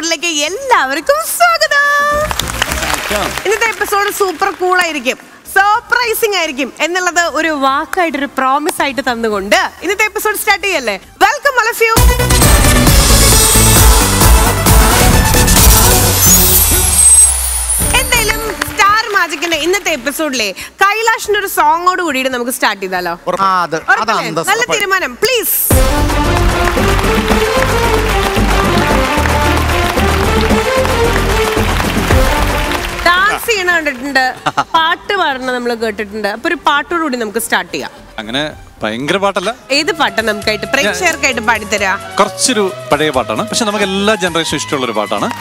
എപ്പിസോഡിലേക്ക് എല്ലാവർക്കും സ്വാഗതം ഇന്നത്തെ എപ്പിസോഡ് സൂപ്പർ കൂൾ ആയിരിക്കും സർപ്രൈസിംഗ് ആയിരിക്കും എന്നുള്ളത് ഒരു വാക്കായിട്ട് ഒരു പ്രോമിസ് ആയിട്ട് തന്നുകൊണ്ട് ഇന്നത്തെ എപ്പിസോഡ് സ്റ്റാർട്ട് ചെയ്യല്ലേ വെൽക്കം all of you എന്തായാലും സ്റ്റാർ മാജിക്കിന്റെ ഇന്നത്തെ എപ്പിസോഡിലെ കൈലാഷിന്റെ ഒരു സോങ്ങോട് കൂടിയിട്ട് നമുക്ക് സ്റ്റാർട്ട് ചെയ്താലോ ആ, അത് ഉറപ്പല്ലേ? അതാ അന്തസ്സ്. നല്ല തീരുമാനം പ്ലീസ് ഡാൻസ് ചെയ്യണ കണ്ടിട്ടുണ്ട് പാട്ട് പാടുന്ന നമ്മൾ കേട്ടിട്ടുണ്ട് അപ്പൊ ഒരു പാട്ടോടുകൂടി നമുക്ക് സ്റ്റാർട്ട് ചെയ്യാം അങ്ങനെ ഭയങ്കര പാട്ടല്ല ഏത് പാട്ടാ നമുക്കായിട്ട് പ്രേക്ഷകർക്കായിട്ട് പാടിത്തരാ കുറച്ചൊരു പഴയ പാട്ടാണ് പക്ഷെ നമുക്ക് എല്ലാ ജനറേഷനും ഇഷ്ടമുള്ള ഒരു പാട്ടാണ്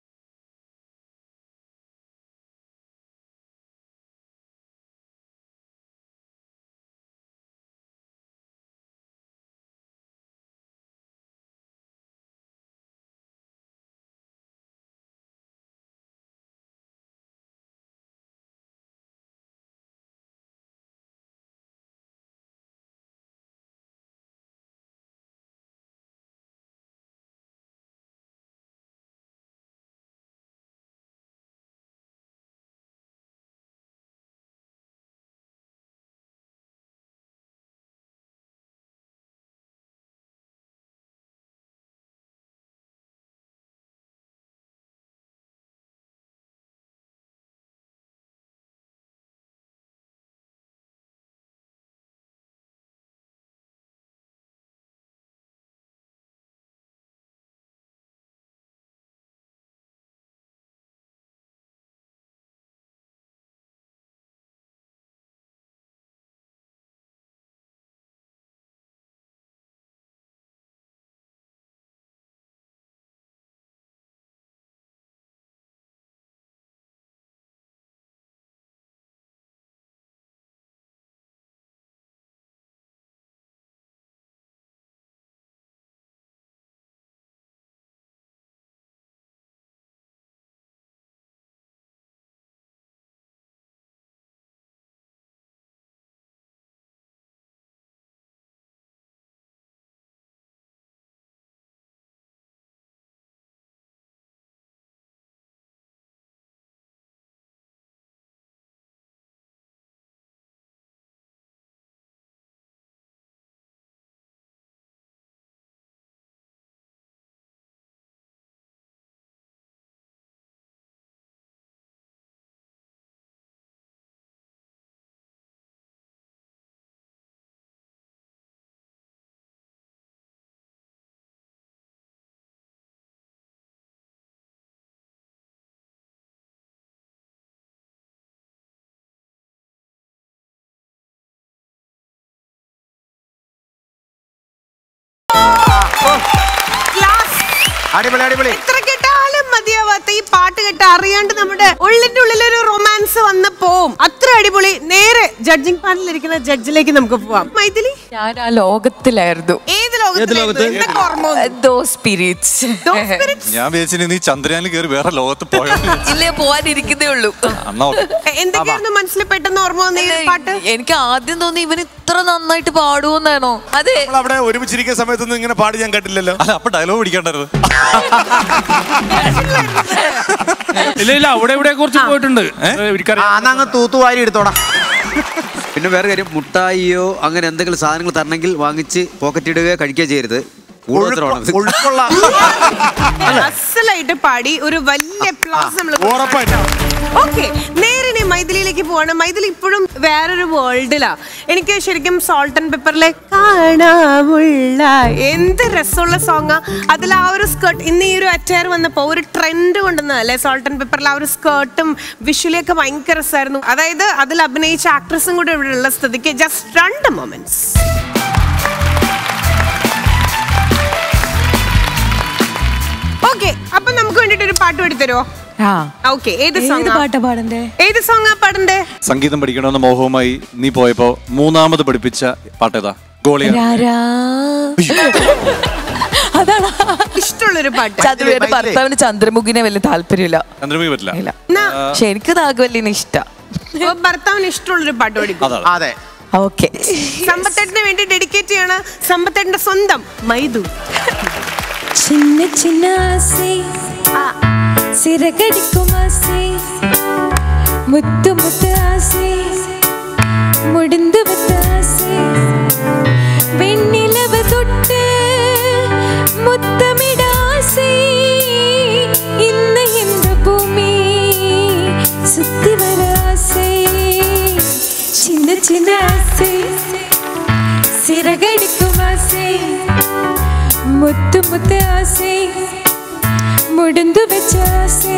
ക്ലാസ് അടിപൊളി അടിപൊളി എത്ര കേട്ടാലും മതിയാവാത്ത ഈ പാട്ട് കേട്ട് അറിയാണ്ട് നമ്മുടെ ഉള്ളിന്റെ ഉള്ളിൽ ഒരു റൊമാൻസ് വന്ന് പോവും അത്ര അടിപൊളി നേരെ ജഡ്ജിങ് പാനലിൽ ഇരിക്കുന്ന ജഡ്ജിലേക്ക് നമുക്ക് പോവാം മൈഥിലി ഞാൻ ആ ലോകത്തിലായിരുന്നു ഏത് ലോകത്തിലായിരുന്നു എന്തൊക്കെ ഓർമ്മ വന്നു? Those spirits Those spirits? ഞാൻ വിചാരിച്ചു നീ ചന്ദ്രയാനിൽ കയറി വേറെ ലോകത്ത് പോയോ ഇല്ലേ പോവാനിരിക്കുന്നേ ഉള്ളൂ അന്നാ ഓക്കേ. എ- എന്തൊക്കെയായിരുന്നു മനസ്സിൽ പെട്ടെന്ന് ഓർമ്മ വന്ന ഈ ഒരു പാട്ട് എനിക്ക് ആദ്യം തോന്നി ഇവൻ ഇത്ര നന്നായിട്ട് പാടുമെന്നാണോ അതെ നമ്മൾ അവിടെ ഒരുമിച്ചിരിക്കുന്ന സമയത്തൊന്നും ഇങ്ങനെ പാടി ഞാൻ കേട്ടില്ലല്ലോ അല്ല അപ്പൊ ഡയലോഗ് പിടിക്കണ്ടായിരുന്നു ഇല്ല ഇല്ല അവിടെ ഇവിടെ കുറച്ച് പോയിട്ടുണ്ട് എനിക്കറിയാം അങ്ങ് തൂത്തുവാരി എടുത്തോടാ പിന്നെ വേറെ കാര്യം മുട്ടായിയോ അങ്ങനെ എന്തെങ്കിലും സാധനങ്ങൾ തരണമെങ്കിൽ വാങ്ങിച്ച് പോക്കറ്റ് ഇടുകയോ കഴിക്കുകയോ ചെയ്യരുത് കൂടുതലാണ് ഇത്. ഉൾക്കൊള്ള അസലായിട്ട് പാടി ഒരു വലിയ പ്ലാസ് നമ്മൾ ഉറപ്പായിട്ടും ഓക്കെ നേരെ ഇനി മൈഥിലിയിലേക്ക് പോവാണ് മൈഥിലി ഇപ്പോഴും വേറൊരു വേൾഡിലാ എനിക്ക് ശരിക്കും സോൾട്ട് ആൻഡ് പെപ്പറിലെ കാണാമുള്ള എന്ത് രസമുള്ള സോങ്ങാ അതിൽ ആ ഒരു സ്കേർട്ട് ഇന്ന് ഈ ഒരു അറ്റയർ വന്നപ്പോ ഒരു ട്രെൻഡ് കൊണ്ടുവന്നതല്ലേ സോൾട്ട് ആൻഡ് പെപ്പറിൽ ആ ഒരു സ്കേർട്ടും വിഷ്വലിയൊക്കെ ഭയങ്കര രസമായിരുന്നു അതായത് അതിൽ അഭിനയിച്ച ആക്ട്രസും കൂടെ ഇവിടെ ഉള്ള സ്ഥിതിക്ക് ജസ്റ്റ് രണ്ട് മൊമെന്റ്സ് ഓക്കെ അപ്പൊ നമുക്ക് വേണ്ടിട്ട് ഒരു പാട്ട് പാടിത്തരുമോ ആ ഓക്കെ ഏത് ഏത് സോങ് പാട്ടാ പാടണ്ടേ ഏത് സോങ്ങാ പാടണ്ടേ സംഗീതം പഠിക്കണമെന്ന മോഹവുമായി നീ പോയപ്പോ മൂന്നാമത് പഠിപ്പിച്ച പാട്ടേതാ ഗോളിയ രാരാ. അതാണ് ഇഷ്ടമുള്ളൊരു പാട്ട് ചന്ദ്രയുടെ ഭർത്താവിന് ചന്ദ്രമുഖിനെ വലിയ താല്പര്യമില്ല ചന്ദ്രമുഖി പറ്റില്ല ഇല്ല എന്നാ, പക്ഷെ എനിക്ക് നാഗവല്ലിനെ ഇഷ്ടം അപ്പൊ ഭർത്താവിന് ഇഷ്ടമുള്ളൊരു പാട്ട് പഠിക്കും അതാണ് അതെ ഓക്കെ സമ്പത്തേട്ടന് വേണ്ടി ഡെഡിക്കേറ്റ് ചെയ്യണ സമ്പത്തേട്ടന്റെ സ്വന്തം മൈദു சின்ன சின்ன ஆசை சிறகடிக்கும் ஆசை முத்து முத்து ஆசை முடிந்து விட்ட ஆசை வெண்ணிலவு தொட்டு முத்தமிட ஆசை இந்த இந்த பூமி சுத்தி வர ஆசை சின்ன சின்ன ஆசை சிறகடிக்கும் ஆசை முத்து முத்து ஆசை முடிந்து வச்ச ஆசை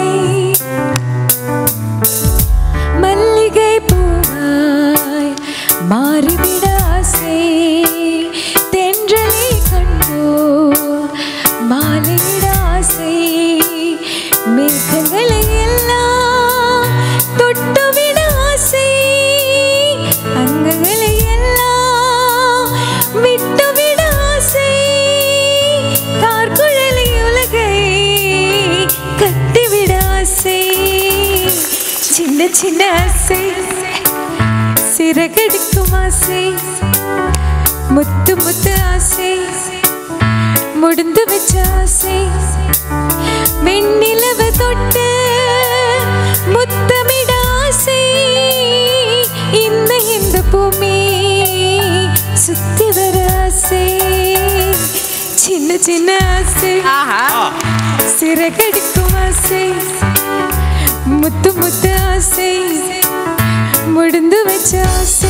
மல்லிகை பூவாய் மாறிவிட ஆசை தென்றலை கண்டோ மாலையிட ஆசை மேகங்களை எல்லாம் தொட்டுவிட ஆசை அங்கங்களை எல்லாம் விட்டுவிட ஆசை கார்குழலி உலகை கட்டிவிட ஆசை சின்ன சின்ன ஆசை சிறகடிக்கும் ஆசை முத்து முத்து ஆசை முடிந்து வச்ச ஆசை வெண்ணிலவு தொட்டு முத்தமிட ஆசை இந்த இந்த பூமி சுத்தி வர ஆசை சின்ன சின்ன ஆசை சிறகடிக்கும் ஆசை முத்து முத்து ஆசை முடிந்து വച്ച ആസை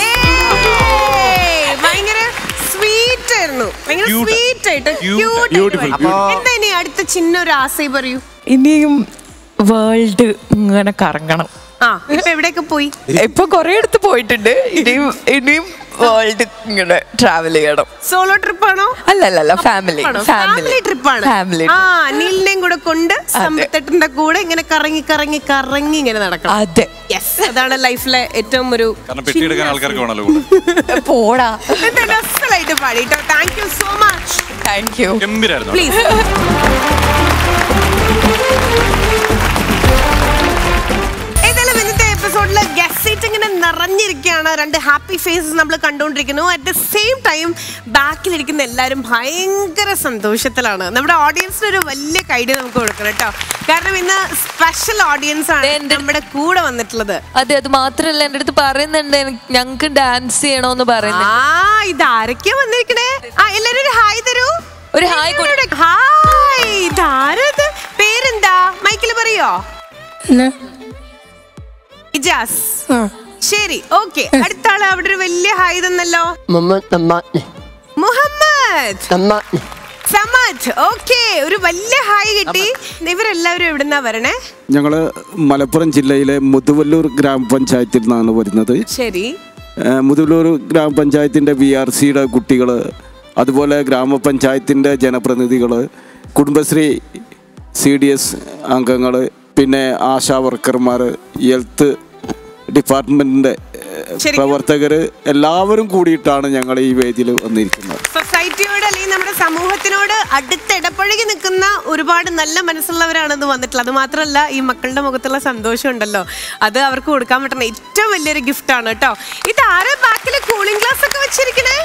ഏയ്! ഭയങ്കര സ്വീറ്റ് ആയിരുന്നു ഭയങ്കര Cute. സ്വീറ്റ് ആയിട്ട് Cute. ക്യൂട്ട് Beautiful, എന്താ ഇനി അടുത്ത ചിന്ന ഒരു ആസൈ പറയൂ ഇനിയും വേൾഡ് ഇങ്ങനെ കറങ്ങണം ആ ഇപ്പൊ എവിടെയൊക്കെ പോയി ഇപ്പൊ കൊറേ അടുത്ത് പോയിട്ടുണ്ട് ഇനിയും ഇനിയും വേൾഡ് ഇങ്ങനെ ട്രാവൽ ചെയ്യണം സോളോ ട്രിപ്പ് ആണോ അല്ല അല്ല അല്ല ഫാമിലി ഫാമിലി ട്രിപ്പാണ് ഫാമിലി ആ നീലിനെയും കൂടെ കൊണ്ട് സമ്പത്തെട്ടിന്റെ കൂടെ ഇങ്ങനെ കറങ്ങി കറങ്ങി കറങ്ങി ഇങ്ങനെ നടക്കണം അതെ യെസ് അതാണ് ലൈഫിലെ ഏറ്റവും ഒരു കാരണം പെട്ടിയെടുക്കാൻ ആൾക്കാർക്ക് വേണമല്ലോ കൂടെ പോടാ രസമായിട്ട് പാടിട്ടോ thank you so much thank you ഗംഭീരായിരുന്നു പ്ലീസ് ഏതായാലും ഇന്നത്തെ എപ്പിസോഡിൽ ഗസ്റ്റ് സീറ്റ് ഇങ്ങനെ നിറഞ്ഞിരിക്കുകയാണ് രണ്ട് ഹാപ്പി ഫേസസ് നമ്മൾ കണ്ടുകൊണ്ടിരിക്കുന്നു അറ്റ് ദ സെയിം ടൈം ബാക്കിലിരിക്കുന്ന എല്ലാവരും ഭയങ്കര സന്തോഷത്തിലാണ് നമ്മുടെ ഓഡിയൻസിന് ഒരു വലിയ കൈഡി നമുക്ക് കൊടുക്കണം കേട്ടോ കാരണം ഇന്ന് സ്പെഷ്യൽ ഓഡിയൻസ് ആണ് എന്റെ- നമ്മുടെ കൂടെ വന്നിട്ടുള്ളത് അതെ അത് മാത്രല്ല എന്റെ അടുത്ത് പറയുന്നുണ്ട് എനിക്ക് ഞങ്ങക്ക് ഡാൻസ് ചെയ്യണോന്ന് പറയുന്നത് ആ ഇതാരൊക്കെയാ വന്നിരിക്കണേ ആ എല്ലാരും ഒരു ഹായ് തരൂ ഒരു ഹായ് കൊടു. എല്ലാവരും ഹായ് ഇതാരത് പേരെന്താ മൈക്കിൽ പറയോ ഇജാസ് ശരി ഓക്കെ അടുത്ത ആള് അവിടെ ഒരു വലിയ ഹായ് തന്നല്ലോ മുഹമ്മദ് സമദ് ഓക്കെ ഒരു വലിയ ഹായ് കിട്ടി ഇവരെല്ലാവരും എവിടുന്നാ വരണേ ഞങ്ങൾ മലപ്പുറം ജില്ലയിലെ മുതുവല്ലൂർ ഗ്രാമപഞ്ചായത്തിൽ നിന്നാണ് വരുന്നത് ശരി ഏഹ് മുതുവല്ലൂർ ഗ്രാമപഞ്ചായത്തിൻ്റെ വി ആർ സിയുടെ കുട്ടികൾ അതുപോലെ ഗ്രാമപഞ്ചായത്തിൻ്റെ ജനപ്രതിനിധികൾ കുടുംബശ്രീ സി ഡി എസ് അംഗങ്ങൾ പിന്നെ ആശാ വർക്കർമാർ ഹെൽത്ത് ഡിപ്പാർട്ട്മെൻറ്റിൻ്റെ ശരിക്കും? പ്രവർത്തകർ എല്ലാവരും കൂടിയിട്ടാണ് ഞങ്ങൾ ഈ വേദിയിൽ വന്നിരിക്കുന്നത് സൊസൈറ്റിയോട് അല്ലെങ്കിൽ നമ്മുടെ സമൂഹത്തിനോട് അടുത്ത് ഇടപഴകി നിൽക്കുന്ന ഒരുപാട് നല്ല മനസ്സുള്ളവരാണെന്ന് വന്നിട്ടുള്ളത് അത് മാത്രമല്ല ഈ മക്കളുടെ മുഖത്തുള്ള സന്തോഷം ഉണ്ടല്ലോ അത് അവർക്ക് കൊടുക്കാൻ പറ്റുന്ന ഏറ്റവും വലിയൊരു ഗിഫ്റ്റ് ആണ് കേട്ടോ ഇത് ആരാ ബാക്കിൽ കൂളിംഗ് ഗ്ലാസ് ഒക്കെ വെച്ചിരിക്കണേ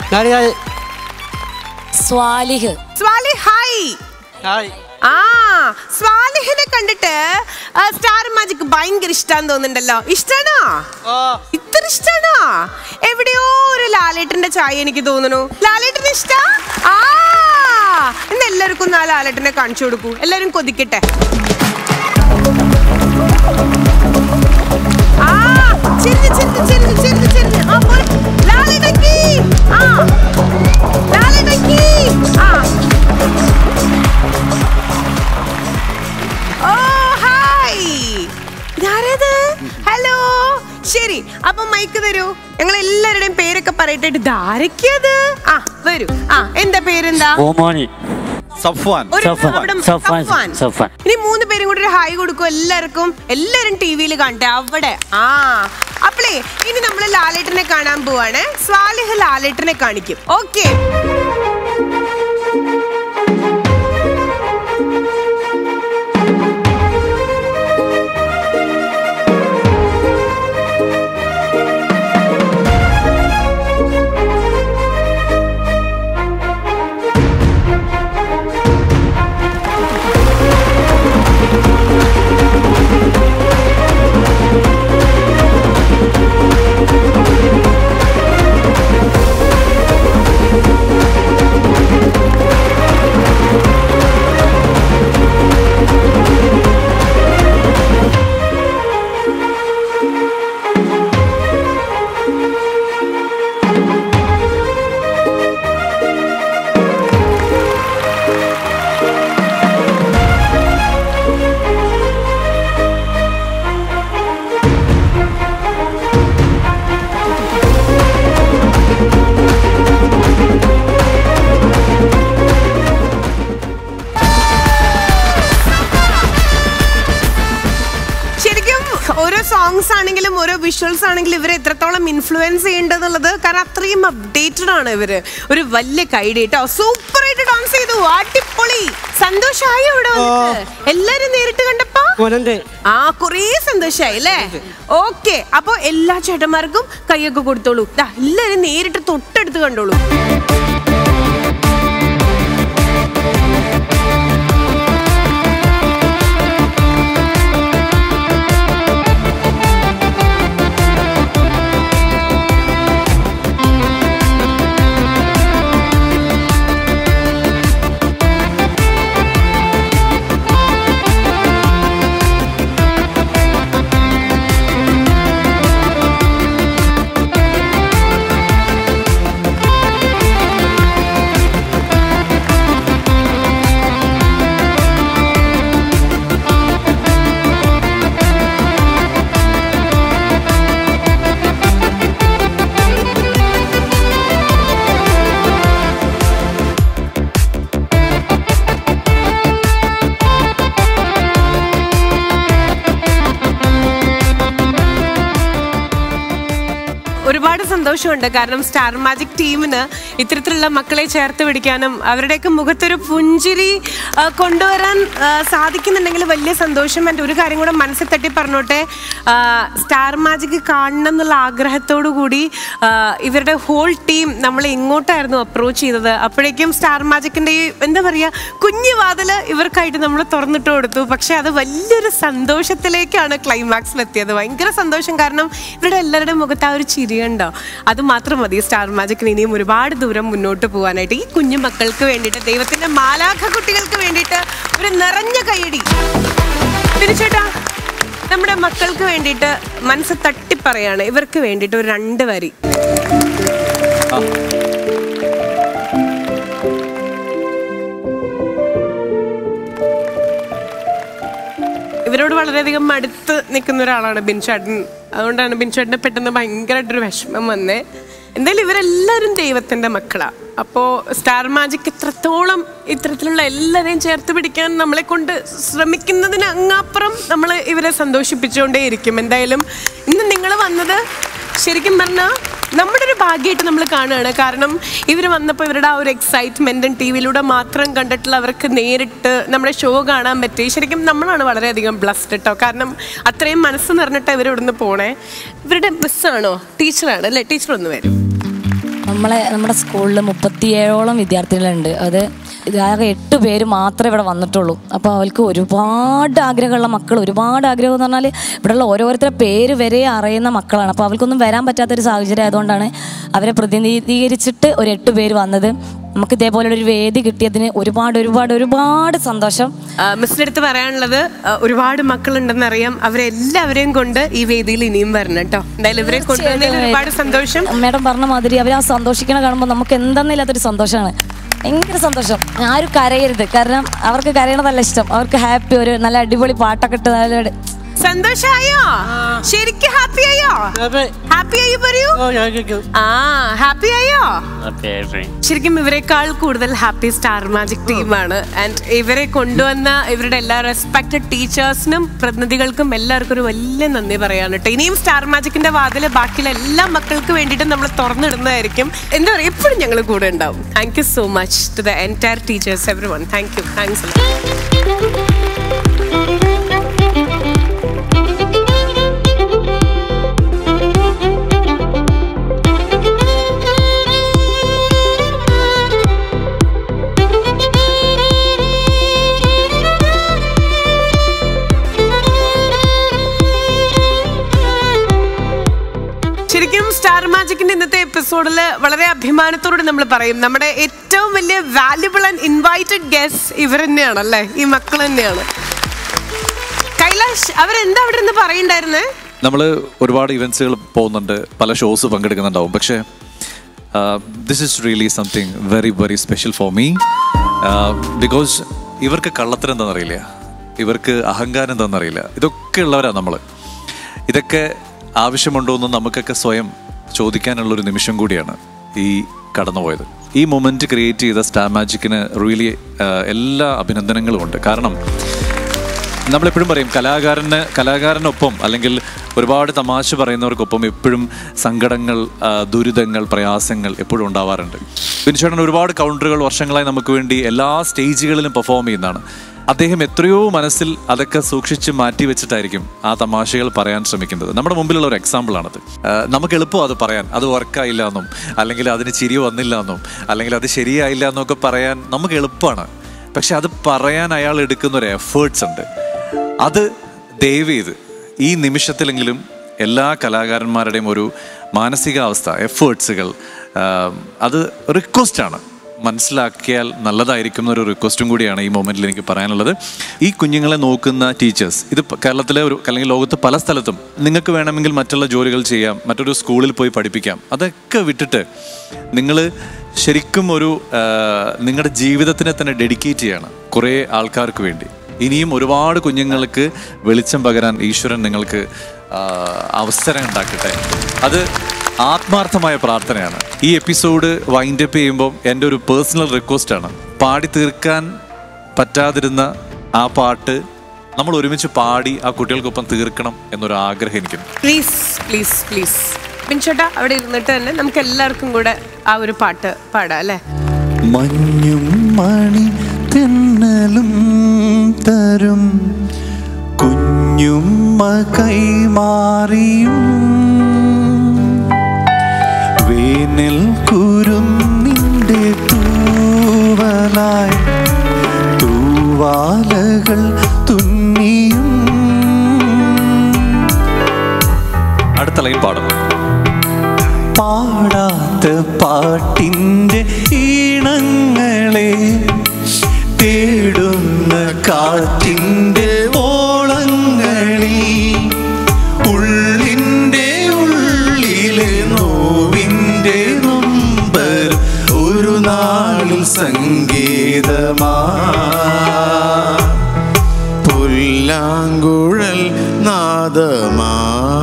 സ്വാലിഹ് സ്വാലി ഹായ് ആ സ്വാലിഹിനെ കണ്ടിട്ട് ആ, സ്റ്റാർ മാജിക് ഭയങ്കര ഇഷ്ടാന്ന് തോന്നുന്നുണ്ടല്ലോ ഇഷ്ടാണോ ഇത്ര ഇഷ്ടാണോ എവിടെയോ ഒരു ലാലേട്ടന്റെ ചായ എനിക്ക് തോന്നുന്നു ലാലേട്ടന് ഇഷ്ട ആ ഇന്ന് എല്ലാവർക്കും ഒന്ന് ആ ലാലേട്ടനെ കാണിച്ചു കൊടുക്കൂ എല്ലാരും കൊതിക്കട്ടെ ആ ചെരിഞ്ഞ് ചെരിഞ്ഞ് ചെരിഞ്ഞ് ചെരിഞ്ഞ് ചെരിഞ്ഞ് ആ പോരെ. ലാലേട്ടയ്ക്ക് ആ ലാലേട്ടയ്ക്ക് ആ ഓ ഹായ് ഇതാരത് ഹലോ ശരി അപ്പൊ മൈക്ക് തരൂ ഞങ്ങൾ എല്ലാവരുടെയും പേരൊക്കെ പറയട്ടെ ഇതാരൊക്കെയത് ആ വരൂ ആ എന്താ പേരെന്താ ഓമാനി സഫ്വാൻ ഒരു സഫാൻ, അവിടെ സഫാൻ, സഫാൻ. സഫാൻ. ഇനി മൂന്ന് പേരും കൂടി ഒരു ഹായ് കൊടുക്കും എല്ലാവർക്കും എല്ലാരും ടി വിയിൽ കാണട്ടെ അവിടെ ആ അപ്പളേ ഇനി നമ്മൾ ലാലേട്ടനെ കാണാൻ പോവാണ് സ്വാലിഹ് ലാലേട്ടനെ കാണിക്കും ഓക്കെ സോങ്സ് ആണെങ്കിലും ഓരോ വിഷ്വൽസ് ആണെങ്കിലും ഇവരെ എത്രത്തോളം ഇൻഫ്ലുവൻസ് ചെയ്യേണ്ടതെന്നുള്ളത് കാരണം അത്രയും അപ്ഡേറ്റഡ് ആണ് ഇവര് ഒരു വലിയ കൈഡി കേട്ടോ സൂപ്പർ ആയിട്ട് ഡാൻസ് ചെയ്തു അടിപൊളി സന്തോഷമായി ഇവിടെ വന്നിട്ട് എല്ലാരും നേരിട്ട് കണ്ടപ്പോ ആ കുറേ സന്തോഷായി അല്ലേ ഓക്കെ അപ്പൊ എല്ലാ ചേട്ടന്മാർക്കും കൈയൊക്കെ കൊടുത്തോളൂ ദാ എല്ലാരും നേരിട്ട് തൊട്ടടുത്ത് കണ്ടോളൂ ഒരുപാട് സന്തോഷമുണ്ട് കാരണം സ്റ്റാർ മാജിക് ടീമിന് ഇത്തരത്തിലുള്ള മക്കളെ ചേർത്ത് പിടിക്കാനും അവരുടെയൊക്കെ മുഖത്തൊരു പുഞ്ചിരി ആ, കൊണ്ടുവരാൻ ആ, സാധിക്കുന്നുണ്ടെങ്കിൽ വലിയ സന്തോഷം എൻ്റെ ഒരു കാര്യം കൂടെ മനസ്സിൽ തട്ടി പറഞ്ഞോട്ടെ ആ, സ്റ്റാർ മാജിക് കാണണം എന്നുള്ള ആഗ്രഹത്തോടു കൂടി ആ, ഇവരുടെ ഹോൾ ടീം നമ്മളെ ഇങ്ങോട്ടായിരുന്നു അപ്രോച്ച് ചെയ്തത് അപ്പോഴേക്കും സ്റ്റാർ മാജിക്കിൻ്റെ ഈ എന്താ പറയുക കുഞ്ഞു വാതില് ഇവർക്കായിട്ട് നമ്മൾ തുറന്നിട്ട് കൊടുത്തു പക്ഷെ അത് വലിയൊരു സന്തോഷത്തിലേക്കാണ് ക്ലൈമാക്സിൽ എത്തിയത് ഭയങ്കര സന്തോഷം കാരണം ഇവരുടെ എല്ലാവരുടെയും മുഖത്ത് ആ ഒരു ചിരിയുണ്ടോ അത് മാത്രം മതി സ്റ്റാർ മാജിക്കിന് ഇനിയും ഒരുപാട് ദൂരം മുന്നോട്ട് പോകാനായിട്ട് ഈ കുഞ്ഞു മക്കൾക്ക് വേണ്ടിയിട്ട് ദൈവത്തിന്റെ മാലാഖ കുട്ടികൾക്ക് വേണ്ടിയിട്ട് ഒരു നിറഞ്ഞ കൈയടി തിരിച്ചേട്ടാ നമ്മുടെ മക്കൾക്ക് വേണ്ടിയിട്ട് മനസ്സ് തട്ടിപ്പറയാണ് ഇവർക്ക് വേണ്ടിയിട്ട് ഒരു രണ്ട് വരി ഇവരോട് വളരെയധികം അടുത്ത് നിൽക്കുന്ന ഒരാളാണ് ബിൻചാട്ടൻ അതുകൊണ്ടാണ് ബിൻചാട്ടിന് പെട്ടെന്ന് ഭയങ്കരമായിട്ടൊരു വിഷമം വന്നേ എന്തായാലും ഇവരെല്ലാവരും ദൈവത്തിന്റെ മക്കളാ അപ്പോൾ സ്റ്റാർ മാജിക് ഇത്രത്തോളം ഇത്തരത്തിലുള്ള എല്ലാവരെയും ചേർത്ത് പിടിക്കാൻ നമ്മളെ കൊണ്ട് ശ്രമിക്കുന്നതിന് അങ്ങാപ്പുറം നമ്മൾ ഇവരെ സന്തോഷിപ്പിച്ചുകൊണ്ടേയിരിക്കും എന്തായാലും ഇന്ന് നിങ്ങൾ വന്നത് ശരിക്കും പറഞ്ഞാൽ നമ്മുടെ ഒരു ഭാഗ്യമായിട്ട് നമ്മൾ കാണുകയാണ് കാരണം ഇവർ വന്നപ്പോൾ ഇവരുടെ ആ ഒരു എക്സൈറ്റ്മെൻറ്റും ടി വിയിലൂടെ മാത്രം കണ്ടിട്ടുള്ള അവർക്ക് നേരിട്ട് നമ്മുടെ ഷോ കാണാൻ പറ്റി ശരിക്കും നമ്മളാണ് വളരെയധികം ബ്ലസ്ഡ് കേട്ടോ കാരണം അത്രയും മനസ്സ് നിറഞ്ഞിട്ട് ഇവർ ഇവിടുന്ന് പോണേ ഇവരുടെ മിസ്സാണോ ടീച്ചറാണ് അല്ലേ ടീച്ചർ ഒന്ന് വരും നമ്മളെ നമ്മുടെ സ്കൂളിൽ മുപ്പത്തിയേഴോളം വിദ്യാർത്ഥികളുണ്ട് അത് ഇതാകെ എട്ട് പേര് മാത്രമേ ഇവിടെ വന്നിട്ടുള്ളൂ അപ്പോൾ അവർക്ക് ഒരുപാട് ആഗ്രഹമുള്ള മക്കൾ ഒരുപാട് ആഗ്രഹം എന്ന് പറഞ്ഞാൽ ഇവിടെയുള്ള ഓരോരുത്തരുടെ പേര് വരെ അറിയുന്ന മക്കളാണ് അപ്പോൾ അവർക്കൊന്നും വരാൻ പറ്റാത്തൊരു സാഹചര്യം ആയതുകൊണ്ടാണ് അവരെ പ്രതിനിധീകരിച്ചിട്ട് ഒരു എട്ട് പേര് വന്നത് നമുക്ക് ഇതേപോലെ ഒരു വേദി കിട്ടിയതിന് ഒരുപാട് ഒരുപാട് ഒരുപാട് സന്തോഷം മിസ്സിൻ്റെ അടുത്ത് പറയാനുള്ളത് ആ, ഒരുപാട് മക്കളുണ്ടെന്ന് അറിയാം അവരെല്ലാവരെയും കൊണ്ട് ഈ വേദിയിൽ ഇനിയും വരണം കേട്ടോ എന്തായാലും ഇവരെ കൊണ്ടുവന്നതിൽ ഒരുപാട് സന്തോഷം മേഡം പറഞ്ഞ മാതിരി അവർ ആ സന്തോഷിക്കണ കാണുമ്പോൾ നമുക്ക് എന്തെന്നില്ലാത്തൊരു സന്തോഷമാണ് ഭയങ്കര സന്തോഷം ആരും കരയരുത് കാരണം അവർക്ക് കരയണതല്ല ഇഷ്ടം അവർക്ക് ഹാപ്പി ഒരു നല്ല അടിപൊളി പാട്ടൊക്കെ ഇട്ട് നല്ല സന്തോഷായോ ശരിക്കും ഹാപ്പി ആയോ ഹാപ്പി ആയി പറയൂ ആ ഹാപ്പി ആയോ ശരിക്കും ഇവരെക്കാൾ കൂടുതൽ ഹാപ്പി സ്റ്റാർ മാജിക് ടീമാണ് ആൻഡ് ഇവരെ കൊണ്ടുവന്ന ഇവരുടെ എല്ലാ റെസ്പെക്റ്റഡ് ടീച്ചേഴ്സിനും പ്രതിനിധികൾക്കും എല്ലാവർക്കും ഒരു വലിയ നന്ദി പറയാണ് കേട്ടോ ഇനിയും സ്റ്റാർ മാജിക്കിന്റെ വാതില് ബാക്കിയുള്ള എല്ലാ മക്കൾക്ക് വേണ്ടിയിട്ടും നമ്മൾ തുറന്നിടുന്നതായിരിക്കും എന്താ പറയുക എപ്പോഴും ഞങ്ങൾ കൂടെ ഉണ്ടാവും thank you so much to the entire teachers every one thank you thanks ശരിക്കും സ്റ്റാർ മാജിക്കിന്റെ ഇന്നത്തെ എപ്പിസോഡിൽ വളരെ അഭിമാനത്തോടെ നമ്മൾ പറയും നമ്മുടെ ഏറ്റവും വലിയ വാല്യുബിൾ ആൻഡ് ഇൻവൈറ്റഡ് ഗസ്റ്റ് ഇവർ തന്നെയാണ് അല്ലേ ഈ മക്കൾ തന്നെയാണ് കൈലാഷ് അവരെന്താ അവിടെ നിന്ന് പറയണ്ടായിരുന്നേ നമ്മൾ ഒരുപാട് ഇവൻസുകൾ പോകുന്നുണ്ട് പല ഷോസ് പങ്കെടുക്കുന്നുണ്ടാവും പക്ഷേ this is really something very very special for me because ഇവർക്ക് കള്ളത്തരം എന്താണെന്നറിയില്ല ഇവർക്ക് അഹങ്കാരം എന്താണെന്നറിയില്ല ഇതൊക്കെ ഉള്ളവരാണ് നമ്മൾ ഇതൊക്കെ ആവശ്യമുണ്ടോ എന്ന് നമുക്കൊക്കെ സ്വയം ചോദിക്കാനുള്ള ഒരു നിമിഷം കൂടിയാണ് ഈ കടന്നുപോയത് ഈ മൊമെന്റ് ക്രിയേറ്റ് ചെയ്ത സ്റ്റാർ മാജിക്കിന് റിയലി എല്ലാ അഭിനന്ദനങ്ങളും ഉണ്ട് കാരണം നമ്മളെപ്പോഴും പറയും കലാകാരന് കലാകാരനൊപ്പം അല്ലെങ്കിൽ ഒരുപാട് തമാശ പറയുന്നവർക്കൊപ്പം എപ്പോഴും സങ്കടങ്ങൾ ആ, ദുരിതങ്ങൾ പ്രയാസങ്ങൾ എപ്പോഴും ഉണ്ടാവാറുണ്ട് ബിൻചേട്ടൻ ഒരുപാട് കൗണ്ടറുകൾ വർഷങ്ങളായി നമുക്ക് വേണ്ടി എല്ലാ സ്റ്റേജുകളിലും പെർഫോം ചെയ്യുന്നതാണ് അദ്ദേഹം എത്രയോ മനസ്സിൽ അതൊക്കെ സൂക്ഷിച്ച് മാറ്റി വെച്ചിട്ടായിരിക്കും ആ തമാശകൾ പറയാൻ ശ്രമിക്കുന്നത് നമ്മുടെ മുമ്പിലുള്ള ഒരു എക്സാമ്പിളാണത് ആ, നമുക്ക് എളുപ്പം അത് പറയാൻ അത് വർക്കായില്ല എന്നും അല്ലെങ്കിൽ അതിന് ചിരി വന്നില്ല എന്നും അല്ലെങ്കിൽ അത് ശരിയായില്ല എന്നൊക്കെ പറയാൻ നമുക്ക് എളുപ്പമാണ് പക്ഷെ അത് പറയാൻ അയാൾ എടുക്കുന്ന ഒരു എഫേർട്സ് ഉണ്ട് അത് ദയവ് ചെയ്ത് ഈ നിമിഷത്തിലെങ്കിലും എല്ലാ കലാകാരന്മാരുടെയും ഒരു മാനസികാവസ്ഥ എഫേർട്സുകൾ അത് റിക്വസ്റ്റാണ് മനസ്സിലാക്കിയാൽ നല്ലതായിരിക്കും എന്നൊരു റിക്വസ്റ്റും കൂടിയാണ് ഈ മൊമെന്റിൽ എനിക്ക് പറയാനുള്ളത് ഈ കുഞ്ഞുങ്ങളെ നോക്കുന്ന ടീച്ചേഴ്സ് ഇത് പ- കേരളത്തിലെ ഒരു അല്ലെങ്കിൽ ലോകത്ത് പല സ്ഥലത്തും നിങ്ങൾക്ക് വേണമെങ്കിൽ മറ്റുള്ള ജോലികൾ ചെയ്യാം മറ്റൊരു സ്കൂളിൽ പോയി പഠിപ്പിക്കാം അതൊക്കെ വിട്ടിട്ട് നിങ്ങൾ ശരിക്കും ഒരു ആ, നിങ്ങളുടെ ജീവിതത്തിനെ തന്നെ ഡെഡിക്കേറ്റ് ചെയ്യാണ് കുറേ ആൾക്കാർക്ക് വേണ്ടി ഇനിയും ഒരുപാട് കുഞ്ഞുങ്ങൾക്ക് വെളിച്ചം പകരാൻ ഈശ്വരൻ നിങ്ങൾക്ക് ആ, അവസരം ഉണ്ടാക്കട്ടെ അത് ആത്മാർത്ഥമായ പ്രാർത്ഥനയാണ് ഈ എപ്പിസോഡ് വൈൻഡ് അപ്പ് ചെയ്യുമ്പോൾ എൻ്റെ ഒരു പേഴ്സണൽ റിക്വസ്റ്റ് ആണ് പാടി തീർക്കാൻ പറ്റാതിരുന്ന ആ പാട്ട് നമ്മൾ ഒരുമിച്ച് പാടി ആ കുട്ടികൾക്കൊപ്പം തീർക്കണം എന്നൊരു ആഗ്രഹം എനിക്കുണ്ട് പ്ലീസ് പ്ലീസ് പ്ലീസ് ബിൻചേട്ടാ അവിടെ ഇരുന്നിട്ട് തന്നെ നമുക്ക് എല്ലാവർക്കും കൂടെ ആ ഒരു പാട്ട് പാടാം അല്ലേ മഞ്ഞും മണി തെന്നലും തരും കുഞ്ഞുമ്മ കൈമാറിയും വേനൽ കുരുന്നിൻ്റെ തൂവലായി തൂവാലകൾ തുന്നിയും അടുത്ത ലൈൻ പാടണം പാടാത്ത പാട്ടിൻ്റെ ഈണങ്ങളെ തേടുന്ന കാറ്റിൻ്റെ ഓളങ്ങളിൽ ഉള്ളിൻ്റെ ഉള്ളിലെ നോവിൻ്റെ നൊമ്പർ ഒരു നാളിൽ സംഗീതമാ പുല്ലാങ്കുഴൽ നാദമാ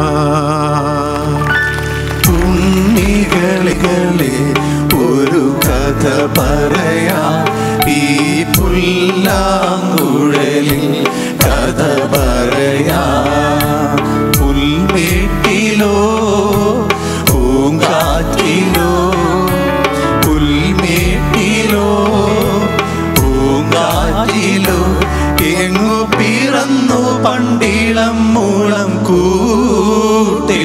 ഉണ്ണികളികളെ ഒരു കഥ പറയാ ഈ പുല്ലാങ്കുഴലിൽ കഥ പറയാ പുൽമേട്ടിലോ പൂങ്കാറ്റിലോ പുൽമേട്ടിലോ പൂങ്കാറ്റിലോ എങ്ങു പിറന്നു പണ്ടിളം മൂളം കൂട്ടേ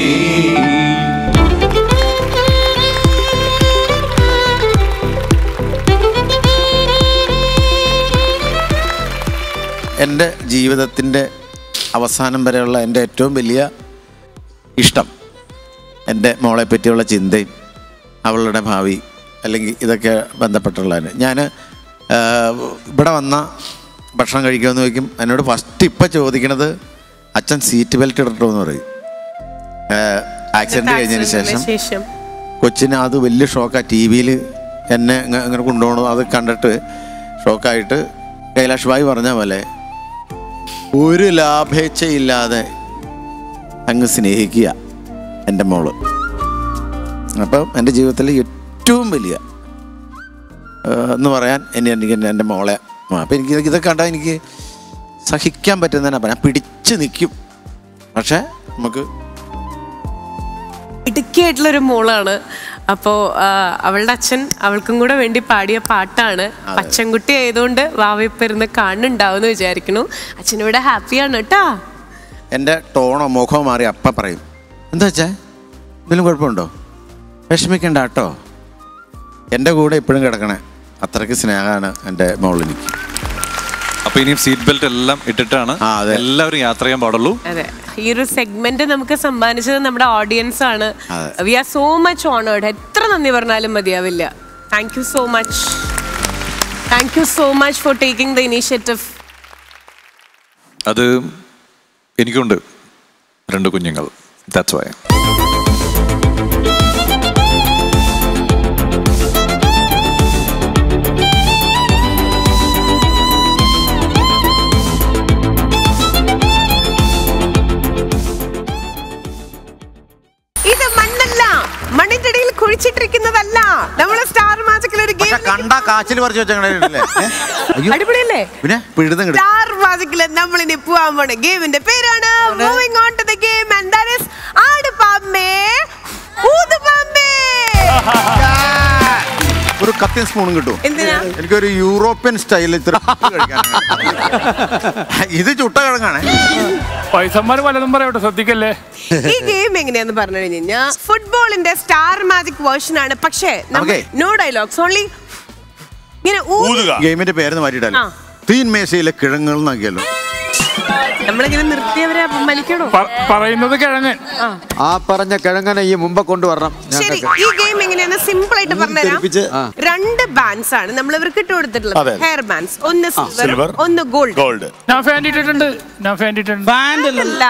എൻ്റെ ജീവിതത്തിൻ്റെ അവസാനം വരെയുള്ള എൻ്റെ ഏറ്റവും വലിയ ഇഷ്ടം എൻ്റെ മോളെ പറ്റിയുള്ള ചിന്തയും അവളുടെ ഭാവി അല്ലെങ്കിൽ ഇതൊക്കെ ബന്ധപ്പെട്ടുള്ളതിന് ഞാൻ ഇവിടെ വന്ന ഭക്ഷണം കഴിക്കുമെന്ന് ചോദിക്കും എന്നോട് ഫസ്റ്റ് ഇപ്പം ചോദിക്കണത് അച്ഛൻ സീറ്റ് ബെൽറ്റ് ഇടട്ടോ എന്ന് പറയും ആക്സിഡൻറ്റ് കഴിഞ്ഞതിന് ശേഷം ശേഷം കൊച്ചിന് അത് വലിയ ഷോക്കാണ് ടി വിയിൽ എന്നെ ഇങ്ങ- ഇങ്ങനെ കൊണ്ടുപോകണം അത് കണ്ടിട്ട് ഷോക്കായിട്ട് കൈലാഷ് ഭായി പറഞ്ഞ പോലെ ഒരു ലാഭേച്ഛയില്ലാതെ അങ്ങ് സ്നേഹിക്കുക എൻ്റെ മോള് അപ്പം എൻ്റെ ജീവിതത്തിലെ ഏറ്റവും വലിയ ആ, എന്ന് പറയാൻ എന്നെ എനിക്ക് എൻ്റെ- എൻ്റെ മോളെ ആ, അപ്പം എനിക്ക് ഇതൊക്കെ- ഇതൊക്കെ കണ്ടാൽ എനിക്ക് സഹിക്കാൻ പറ്റുന്നതിനാ പറയാം പിടിച്ച് നിൽക്കും പക്ഷേ നമുക്ക് ഇടുക്കിയായിട്ടുള്ളൊരു മോളാണ് അപ്പോൾ അവളുടെ അച്ഛൻ അവൾക്കും കൂടെ വേണ്ടി പാടിയ പാട്ടാണ് പച്ചൻകുട്ടി ആയതുകൊണ്ട് വാവയിപ്പിരുന്ന് കാണുന്നുണ്ടാവുമെന്ന് വിചാരിക്കുന്നു അച്ഛനിവിടെ ഹാപ്പിയാണ് കേട്ടാ എൻ്റെ ടോണോ മുഖമോ മാറി അപ്പം പറയും എന്താ വെച്ചാ എന്തെങ്കിലും കുഴപ്പമുണ്ടോ വിഷമിക്കണ്ട കേട്ടോ എൻ്റെ കൂടെ ഇപ്പോഴും കിടക്കണേ അത്രയ്ക്ക് സ്നേഹമാണ് എൻ്റെ മോളിനിക്ക് അപ്പൊ ഇനിയും സീറ്റ് ബെൽറ്റ് എല്ലാം ഇട്ടിട്ടാണ് എല്ലാവരും യാത്ര ചെയ്യാൻ പാടുള്ളൂ അതെ ഈ ഒരു സെഗ്മെന്റ് നമുക്ക് സമ്മാനിച്ചത് നമ്മുടെ ഓഡിയൻസ് ആണ് അതെ. We are so much honoured എത്ര നന്ദി പറഞ്ഞാലും മതിയാവില്ല thank you so much thank you so much for taking the initiative അത് എനിക്കുണ്ട് രണ്ട് കുഞ്ഞുങ്ങൾ ദാറ്റ്സ് വൈ ഇത് മണ്ണല്ല മണ്ണിന്റെ ഇടയിൽ കുഴിച്ചിട്ടിരിക്കുന്നതല്ല നമ്മള് സ്റ്റാർ മാജിക്കിൽ ഒരു ഗെയിം പക്ഷെ കണ്ട കാച്ചിൽ പറിച്ചു വെച്ചല്ലേ അടിപൊളിയല്ലേ പിന്നെ പിഴുതും കിട്ടും സ്റ്റാർ മാജിക്കില് നമ്മൾ ഇനി പോവാൻ പോണ ഗെയിമിന്റെ പേരാണ് moving on to the game and that is ആട് പാമ്പേ ഊത് പാമ്പേ ഒരു കത്തിയും സ്പൂണും കിട്ടും എന്തിനാ എനിക്കൊരു യൂറോപ്യൻ സ്റ്റൈലിൽ ഇത്ര കഴിക്കാൻ ഇത് ചുട്ട കിഴങ്ങാണ് പൈസന്മാര് പലതും പറയട്ടെ ശ്രദ്ധിക്കല്ലേ ഈ ഗെയിം എങ്ങനെയാന്ന് പറഞ്ഞു കഴിഞ്ഞാൽ ഫുട്ബോളിന്റെ സ്റ്റാർ മാജിക് വേർഷൻ ആണ് പക്ഷേ നമുക്കേ. നോ ഡയലോഗ്സ് ഓൺലി ഇങ്ങനെ ഊതി ഗെയിമിന്റെ പേരെന്ന് മാറ്റിയിട്ടല്ലോ ആ. തീൻ മേശയിലെ കിഴങ്ങുകൾ എന്നാക്കിയല്ലോ നമ്മളിങ്ങനെ നിർത്തിയവരെ മലിക്കണോ പ- പറയുന്നത് കിഴങ്ങൻ ആ ആ പറഞ്ഞ കിഴങ്ങനെ ഈ മുമ്പ് കൊണ്ടുവരണം ശരി ഈ ഗെയിം എങ്ങനെയാന്ന് സിമ്പിൾ ആയിട്ട് പറഞ്ഞുതരാം തെറിപ്പിച്ച്, ആ. രണ്ട് ബാൻഡ്സ് ആണ് നമ്മൾ ഇവർക്ക് ഇട്ട് കൊടുത്തിട്ടുള്ളത് അതെ. ഹെയർ ബാൻഡ്സ് ഒന്ന് സിൽവർ silver, ഒന്ന് ഗോൾഡ് ഗോൾഡ് ഞാൻ ഫാൻ ഇട്ടിട്ടുണ്ട് ഞാൻ ഫാൻ ഇട്ടിട്ടുണ്ട് അല്ല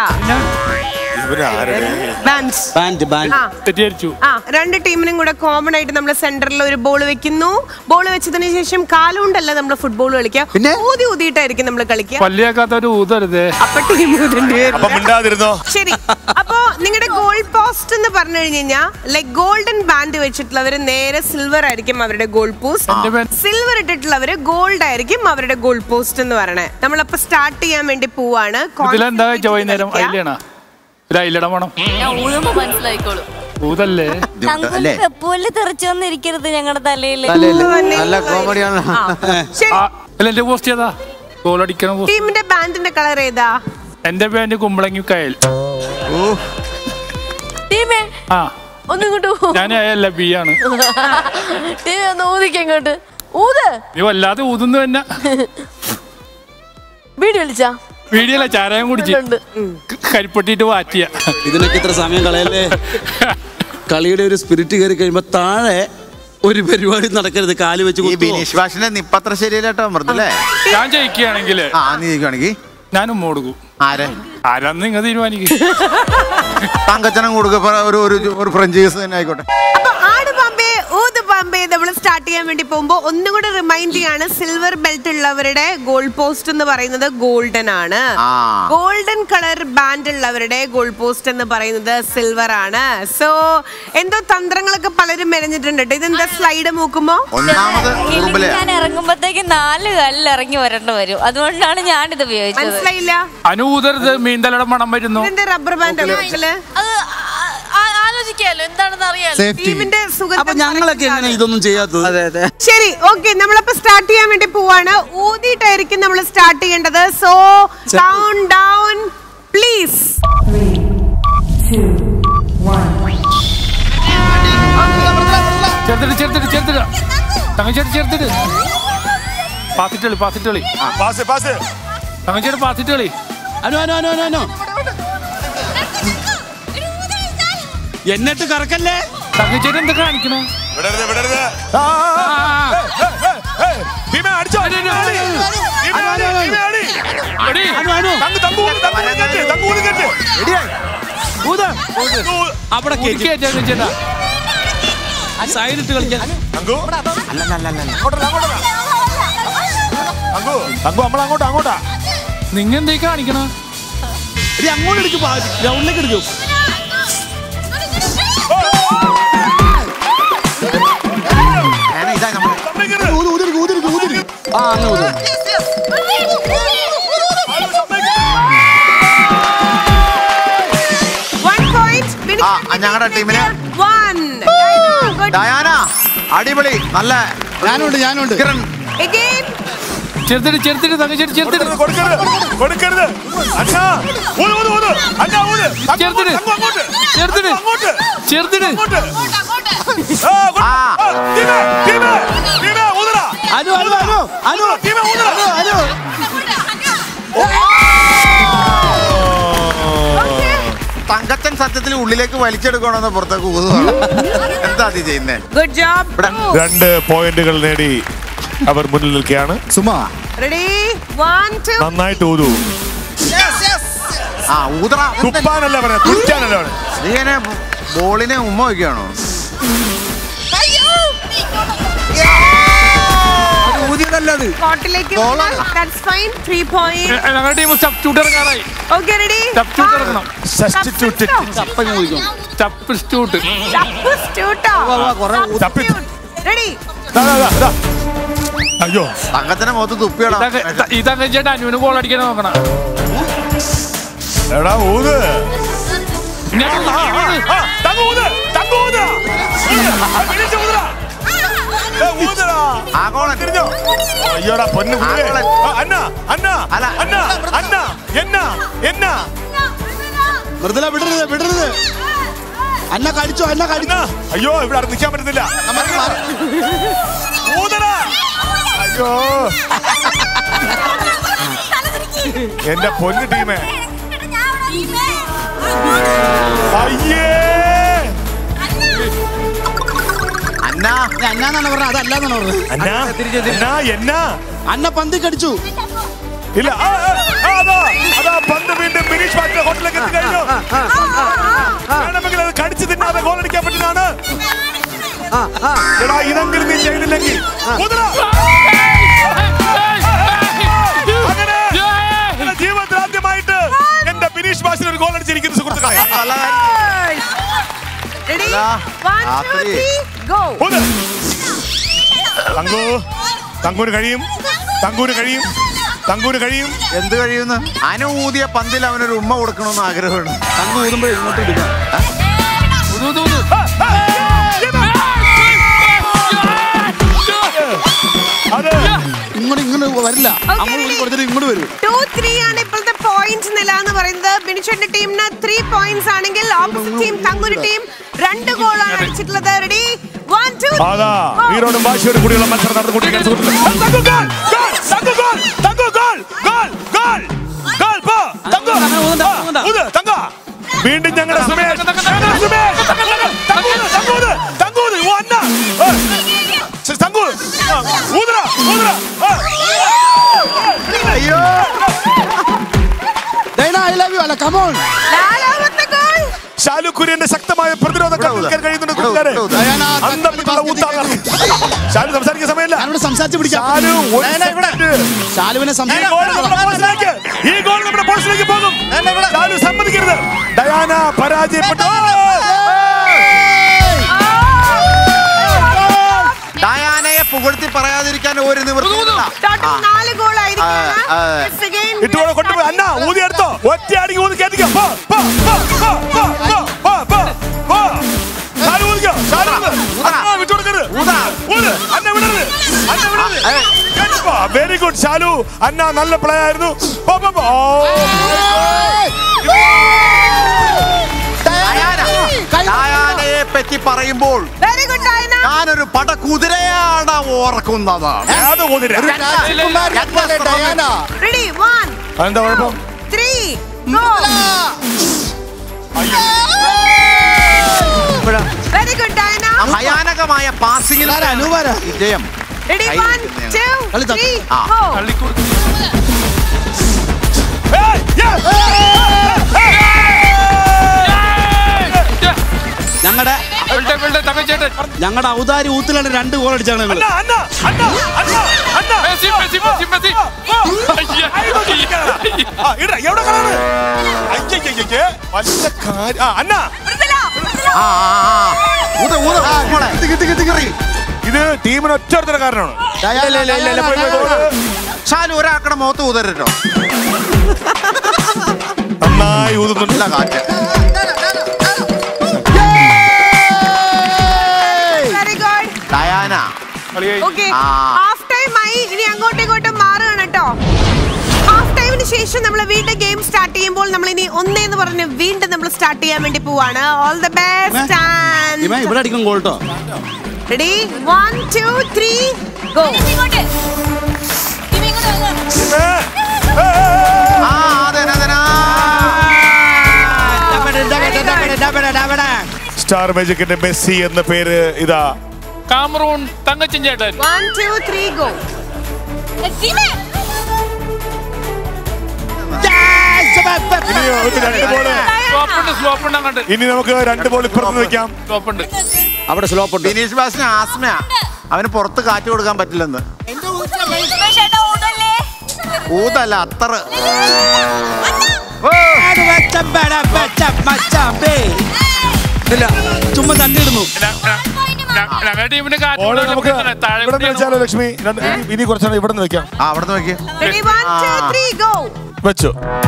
ബാൻഡ്സ് ബാൻഡ് ബാൻഡ് ആ തെറ്റിദ്ധരിച്ചു ആ രണ്ട് ടീമിനും കൂടെ കോമൺ ആയിട്ട് നമ്മൾ സെന്ററിൽ ഒരു ബോൾ വെക്കുന്നു ബോൾ വെച്ചതിന് ശേഷം കാലുകൊണ്ടല്ല നമ്മൾ ഫുട്ബോൾ കളിക്കുക പിന്നെ? ഊതി ഊതിയിട്ടായിരിക്കും നമ്മൾ കളിക്കുക പല്ലിയാക്കാത്തവര് ഊതരുതേ അപ്പൊ ടീം ഊതേണ്ടി വരും അപ്പൊ മിണ്ടാതിരുന്നോ ശരി അപ്പോ നിങ്ങളുടെ ഗോൾ പോസ്റ്റ് എന്ന് പറഞ്ഞു കഴിഞ്ഞാൽ ലൈക് ഗോൾഡൻ ബാൻഡ് വെച്ചിട്ടുള്ളവര് നേരെ സിൽവർ ആയിരിക്കും അവരുടെ ഗോൾ എന്റെ പോസ്റ്റ് band- സിൽവർ ഇട്ടിട്ടുള്ളവര് ഗോൾഡ് ആയിരിക്കും അവരുടെ ഗോൾ പോസ്റ്റ് എന്ന് പറയണേ നമ്മളപ്പോ സ്റ്റാർട്ട് ചെയ്യാൻ വേണ്ടി പോവാണ് ഇതിലെന്താ കഴിച്ച Concentrate വൈകുന്നേരം ചെയ്ത് അയിലാണ് ഒരു അയിലട വേണം മനസ്സിലായിക്കോളും ഊതല്ലേ അല്ലേ വെപ്പൂല് തെറിച്ചു വന്നിരിക്കരുത് ഞങ്ങളുടെ തലയിൽ തലയില് നല്ല കോമഡിയാണ് ആ. ശരി ആ അല്ല എന്റെ പോസ്റ്റ് ചെയ്താ ഗോൾ അടിക്കണ പോസ്റ്റ് ടീമിന്റെ ബാൻഡിന്റെ കളർ ഏതാ എന്റെ പേര് കുമ്പളങ്ങി കയൽ ടീമേ ആ ഒന്നും ഇങ്ങോട്ട് പോ. ഞാൻ അല്ല ബി ആണ് ടീമേ ഒന്ന് ഊതിക്ക ഇങ്ങോട്ട് ഊത് നീ വല്ലാതെ ഊതുന്നു തന്നെ വീട് വിളിച്ചാ വീടിയല്ല ചാരായം കുടിച്ച് ഉണ്ട്. കരിപ്പൊട്ടിട്ട് വാറ്റിയ ഇതിനൊക്കെ ഇത്ര സമയം കളയല്ലേ കളിയുടെ ഒരു സ്പിരിറ്റ് കയറി കഴിയുമ്പോ താഴെ ഒരു പരിപാടി നടക്കരുത് കാല് വെച്ച് ഈ കുത്തുവോ? ബിനീഷ് ബാഷിന്റെ നിപ്പത്ര ശരിയല്ലേട്ടോ മൃദുലേ ഞാൻ ജയിക്കുകയാണെങ്കിൽ ആ നീ ജയിക്കുവാണെങ്കിൽ ഞാൻ ഉമ്മ കൊടുക്കും ആരെ ആരാന്ന് നിങ്ങൾ തീരുമാനിക്കും തങ്കച്ചനം കൊടുക്കുക ഒരു ഒരു ഒരു ഫ്രഞ്ചൈസ് തന്നെ ആയിക്കോട്ടെ അപ്പൊ ആട് പാമ്പേ ഊത് പാമ്പേ നമ്മൾ സ്റ്റാർട്ട് ചെയ്യാൻ വേണ്ടി പോകുമ്പോൾ ഒന്നും കൂടെ റിമൈൻഡ് ചെയ്യാണ് സിൽവർ ബെൽറ്റ് ഉള്ളവരുടെ ഗോൾ പോസ്റ്റ് എന്ന് പറയുന്നത് ഗോൾഡൻ ആണ് ആ. ഗോൾഡൻ കളർ ബാൻഡ് ഉള്ളവരുടെ ഗോൾ പോസ്റ്റ് എന്ന് പറയുന്നത് സിൽവർ ആണ് സോ എന്തോ തന്ത്രങ്ങളൊക്കെ പലരും മെനഞ്ഞിട്ടുണ്ട് ട്ടോ. ഇതെന്താ സ്ലൈഡ് മൂക്കുമ്പോ ഒന്നാമത് ഉറുമ്പിലെ ഞാൻ ഇറങ്ങുമ്പോഴത്തേക്ക് നാല് കല്ലിൽ ഇറങ്ങി വരേണ്ടി വരും അതുകൊണ്ടാണ് ഞാനിത് ഉപയോഗിച്ചത് മനസ്സിലായില്ല അനു ഊതരുത് മീന്തലയുടെ മണം വരുന്നു ഇതെന്താ റബ്ബർ ബാൻഡ് അത് ആ- ആ- ആലോചിക്കാലോ എന്താണെന്ന് അറിയാലോ ടീമിന്റെ അപ്പൊ സുഖം ഞങ്ങളൊക്കെ എങ്ങനെ ഇതൊന്നും ചെയ്യാത്തത് അതെ അതെ ശരി ഓക്കെ നമ്മളപ്പോ സ്റ്റാർട്ട് ചെയ്യാൻ വേണ്ടി പോവാണ് ഊതിയിട്ടായിരിക്കും നമ്മൾ സ്റ്റാർട്ട് ചെയ്യേണ്ടത് സോ ഡൗൺ ഡൗൺ പ്ലീസ് ചെറുത്തിട്ട് ചെറുത്തിട്ട് ചെറുത്തിട്ട് തങ്ങച്ചേട്ട് ചെറുത്തിട്ട് പാത്തിട്ടളി പാത്തിട്ടളി പാസ് പാസ് തങ്ങച്ചേട്ട് പാത്തിട്ടളി അനു അനു അനു അനു അനു എന്നിട്ട് കറക്കല്ലേ തങ്ങച്ചേട്ട് എന്താ കാണിക്കണ വിടരുത് വിടരുത് അവിടെ കേറ്റി. ചേട്ടാ സൈഡിട്ട് കളിക്കാൻ നമ്മളങ്ങോട്ടാ അങ്ങോട്ടാ നിങ്ങ എന്തേ കാണിക്കണ എടി, അങ്ങോട്ട് എടുക്കും ഗ്രൗണ്ടിലേക്ക് എടുക്കും ഞാൻ ഇതാ നമ്മൾ ആ അങ്ങനെ ഊത്. വൺ പോയിന്റ് ആ ഞങ്ങളുടെ ടീമിന് വൺ ഡയാന അടിപൊളി നല്ല ഞാനുണ്ട് ഞാനുണ്ട് കിരൺ അഗൈൻ ചെറുത്തിട്ട് ചെറുത്തിട്ട് തങ്ങച്ചേട്ട് ചെറുത്തിട്ട് കൊടുക്കരുത് കൊടുക്കരുത് അച്ഛാ ഊത് ഊത് ഊത് അച്ഛാ ഊത് ചെറുത്തിട്ട് അങ്ങോട്ട് ചെറുത്തിട്ട് അങ്ങോട്ട് ചെറുത്തിട്ട് അങ്ങോട്ട് ആ, അങ്ങോട്ട്. ആ. ആ, ടീമേ, ടീമേ, ടീമേ, ഊതെടാ. അനു അനു അനു അനു ടീമേ, ഊതെടാ. അനു തങ്കച്ചൻ സത്യത്തിൽ ഉള്ളിലേക്ക് വലിച്ചെടുക്കണമെന്ന് പുറത്തേക്ക് ഊതുവാണ് എന്താ അത് ചെയ്യുന്നേ ഗുഡ് ജോബ് രണ്ട് പോയിന്റുകൾ നേടി അവർ മുന്നിൽ നിൽക്കുകയാണ് സുമ റെഡി വൺ ടു നന്നായിട്ട് ഊതു ആ ഊതറ തുപ്പാനല്ല പറയാ തുറ്റാനല്ല പറയാ നീ എന്നെ ബോളിനെ ഉമ്മ വയ്ക്കുകയാണോ ഊതിയതല്ലത് കോർട്ടിലേക്ക് ദാറ്റ്സ് ഫൈൻ 3 പോയിന്റ് ഞങ്ങളുടെ ടീം സബ്സ്റ്റ്യൂട്ട് ഇറങ്ങാറായി ഓക്കെ റെഡി സബ്സ്റ്റ്യൂട്ട് ഇറങ്ങണം സബ്സ്റ്റിറ്റ്യൂട്ട് ചപ്പങ്ങ് ഊതിക്കണം സബ്സ്റ്റ്യൂട്ട് സബ്സ്റ്റിറ്റ്യൂട്ടോ തപ്പി റെഡി ദാ, ദാ, ദാ, ദാ. അയ്യോ തങ്കച്ചനെ മുഖത്ത് തുപ്പിയടാ ഈ തങ്കച്ചേട്ടൻ അനുവിന് ഗോൾ അടിക്കാൻ നോക്കണം എടാ ഊത് ഞാൻ ആ, ആ, ആ, തങ്ക ഊത് തങ്ക ഊത് ആ, പിടിച്ച് ഊതെടാ. ദേ, ഊതെടാ. ആഗോളൻ. തിരിഞ്ഞോ? അയ്യോടാ പൊന്നു കുഞ്ഞേ. ആഗോളൻ. ആ, അന്ന അന്ന അല്ല. അന്ന അന്ന എന്നാ എന്നാ മൃദുല വിടരുത് വിടരുത് അന്ന കടിച്ചോ അന്ന അന്ന കടിച്ചോ അയ്യോ ഇവിടെ അവിടെ നിൽക്കാൻ പറ്റുന്നില്ല നമുക്ക് മാറി. ഊതെടാ അയ്യോ എന്റെ പൊന്നു ടീമേ അയ്യേ അന്ന ഞാൻ അന്നാന്നാണ് പറഞ്ഞത് അതല്ലാന്നാണ് പറഞ്ഞത് അന്ന അന്ന എന്നാ അന്ന പന്തി കടിച്ചു ഇല്ല ആ, ആ, ആ, അതാ അതാ പന്ത് വീണ്ടും ബിനീഷ് ബാറ്റിന്റെ ഹോട്ടലിലേക്ക് എത്തി കഴിഞ്ഞു വേണമെങ്കിൽ അത് കടിച്ചു തിന്നാതെ ഗോൾ അടിക്കാൻ പറ്റുന്നതാണ് എടാ ഇതെങ്കിലും നീ ചെയ്തില്ലെങ്കിൽ കുതിര. അങ്ങനെ എന്റെ ജീവിതത്തിൽ ആദ്യമായിട്ട് എന്റെ ബിനീഷ് ബാസിന് ഒരു ഗോൾ അടിച്ചിരിക്കുന്നു സുഹൃത്തുക്കളെ റെഡി അല്ല, വൺ ടു രാത്രി. ത്രീ ഗോ ഊത്. തങ്കു തങ്കൂന് കഴിയും തങ്കൂന് കഴിയും തങ്കൂന് കഴിയും എന്ത് കഴിയുന്നു അനു ഊതിയ പന്തിൽ അവനൊരു ഉമ്മ കൊടുക്കണമെന്ന് ആഗ്രഹമുണ്ട് തങ്ങ് ഊതുമ്പോൾ ഇങ്ങോട്ട് ഇടുക ഊത്, ഊത്, ഊത്. അത് ഇങ്ങോട്ട് ഇങ്ങനെ വരില്ല അങ്ങോട്ട് ഊതി കൊടുത്തിട്ട് ഇങ്ങോട്ട് വരും ടു ത്രീ ആണ് ഇപ്പോഴത്തെ പോയിന്റ് നില എന്ന് പറയുന്നത് ബിനിഷന്റെ ടീമിന് ത്രീ പോയിന്റ്സ് ആണെങ്കിൽ ഓപ്പോസിറ്റ് ടീം തങ്കുരു ടീം രണ്ട് ഗോളാണ് അടിച്ചിട്ടുള്ളത് റെഡി വൺ ടു അതാ വീരോടും വാശിയോടും കൂടിയുള്ള മത്സരം നടന്നുകൊണ്ടിരിക്കുന്ന സുഹൃത്തുക്കളെ Thanku goal goal Thanku goal Thanku goal goal goal goal പോ തങ്കു ആ, ഊത്, തങ്ക വീണ്ടും ഞങ്ങളുടെ സുമേഷ് ഞങ്ങളുടെ സുമേഷ് തങ്കൂത് തങ്കൂത് തങ്കൂത് ഓ അന്ന ഏ, ശരി, തങ്കു ആ, ഊതറ ഊതറ ആ. അയ്യോ ഡൈന ഐ ലവ് യു അല്ല കമോൺ നാലാമത്തെ ഗോൾ ശാലു കുര്യന്റെ ശക്തമായ പ്രതിരോധം കണ്ടെടുക്കാൻ കഴിയുന്നുണ്ട് കൂട്ടുകാരെ ഡയാന, അന്തപ്പെട്ടുള്ള ഊത്താണ് ശാലു സംസാരിക്കാൻ സമയമില്ല ഞാനിവിടെ സംസാരിച്ച് പിടിക്കാം ശാലു ഒരു ഡയാന ഇവിടെ. സെക്കൻഡ്. ശാലുവിനെ ഈ ഗോൾ നമ്മുടെ പോസ്റ്റിലേക്ക് ഈ ഗോൾ നമ്മുടെ പോസ്റ്റിലേക്ക് പോകും ശാലു സമ്മതിക്കരുത് ഡയാന പരാജയപ്പെട്ടു ഡയാനയെ പുകഴ്ത്തി പറയാതിരിക്കാൻ ഒരു നിവൃത്തിയില്ല ടോട്ടൽ നാല് ഗോൾ ആ, ആ. ആയിരിക്കും ഇട്ടുകൊണ്ട് കൊണ്ടുപോയി അന്ന ഊതി എടുത്തോ ഒറ്റ അടിക്ക് ഊതി കേട്ടിക്കോ പോ, പോ, പോ, പോ, പോ, പോ, പോ, പോ, പോ. ശാലു ഊതിക്കോ, ശാലു ഊത്. അന്ന വിട്ടുകൊടുക്കരുത്. ഊതാ. ഊത്. അന്ന വിടരുത്. അന്ന വിടരുത്. കേട്ടിക്കോ. വെരി ഗുഡ് ശാലു അന്ന നല്ല പ്ലേ ആയിരുന്നു പോ, പോ, പോ. ഓ. ഡയാന ഡയാനയെ പറ്റി പറയുമ്പോൾ വെരി ഗുഡ് ഡൈന ഞാനൊരു പടക്കുതിരയാണ് ഓർക്കുന്നത് അത് ഊതിര. ഡയാന റെഡി വൺ അതെന്താ കുഴപ്പം three go very good Dyna ഭയാനകമായ പാസിംഗിൽ ആരാ, അനൂപാരാ? വിജയം റെഡി കൈ വൺ കിട്ടുന്നതാണ്. ടു കളി ത- ത്രീ ആ. ഗോ തള്ളിക്കൊടുത്തു. ഏയ്, yes. ഞങ്ങളുടെ ഇവിടെ, ഇവിടെ, തങ്കച്ചേട്ടൻ. ഞങ്ങളുടെ ഔദാരി ഊത്തിലാണ് രണ്ട് ഗോൾ അടിച്ചാണ് ഞങ്ങൾ Anna Anna Anna Anna Anna Messi, Messi, Messi, Messi. അയ്യ, കൈ നോക്കി നിൽക്കാനാ. ആ, ഇടാ, എവിടെ കാണാണ്? അയ്യയ്യയ്യയ്യേ, വല്ല കാര്യം. ആ, അന്ന, ആ, ആ, ആ. ഊത്, ഊത്, മോളെ. ഇത് ടീമിന് ഒറ്റ കാരണമാണ് ഡയാന, ഡയാന, ഡയാന. ഷാലു ഒരാക്കടെ മുഖത്ത് ഊതരട്ടോ നന്നായി ഊതുന്നുണ്ട് നല്ല കാറ്റ് വെരി ഗുഡ് ഡയാന ഓക്കെ ആ. ഹാഫ് ടൈം ആയി ഇനി അങ്ങോട്ടും ഇങ്ങോട്ടും മാറുകയാണ് കേട്ടോ ഹാഫ് ടൈമിന് ശേഷം നമ്മൾ വീണ്ടും ഗെയിം സ്റ്റാർട്ട് ചെയ്യുമ്പോൾ നമ്മൾ ഇനി ഒന്നേന്ന് പറഞ്ഞ് വീണ്ടും നമ്മൾ സ്റ്റാർട്ട് ചെയ്യാൻ വേണ്ടി പോവാണ് ഓൾ ദ ബെസ്റ്റ് ഇവൻ ഇവിടെ അടിക്കും ഗോൾ കേട്ടോ ready one two three go ആ അതെന്നെ അതെന്നെ സ്റ്റാർ മാജിക്കിന്റെ മെസ്സി എന്ന പേര് ഇതാ കാമറൂൺ തങ്കച്ചൻ ചേട്ടൻ വൺ ടു ത്രീ ഗോ ഇനി ഒരു രണ്ട് ബോള് സ്ലോപ്പുണ്ട് സ്ലോപ്പുണ്ട് അങ്ങോട്ട് ഇനി നമുക്ക് രണ്ട് ബോൾ ഇപ്പുറത്ത് വെക്കാം സ്ലോപ്പുണ്ട് അവിടെ സ്ലോപ്പ് ഉണ്ട് ബിനീഷ് ബാസിന് ആസ്മയാ അവന് പുറത്ത് കാറ്റ് കൊടുക്കാൻ പറ്റില്ലെന്ന് ഊതല്ല അത്ര ഇല്ല ചുമ്മാ തട്ടിയിടുന്നു ഞങ്ങളുടെ ടീമിന്റെ കാറ്റ് ഓളെ നമുക്ക് കൊണ്ടുവന്ന് താഴെ ഇവിടെ നിന്ന് വെച്ചാലോ ലക്ഷ്മി രണ്ട് ഇനി കുറച്ചാണ് ഇവിടെ നിന്ന് വെക്കാം ആ അവിടെ നിന്ന് വെക്കേ Ready, one, two, three, go. വെച്ചു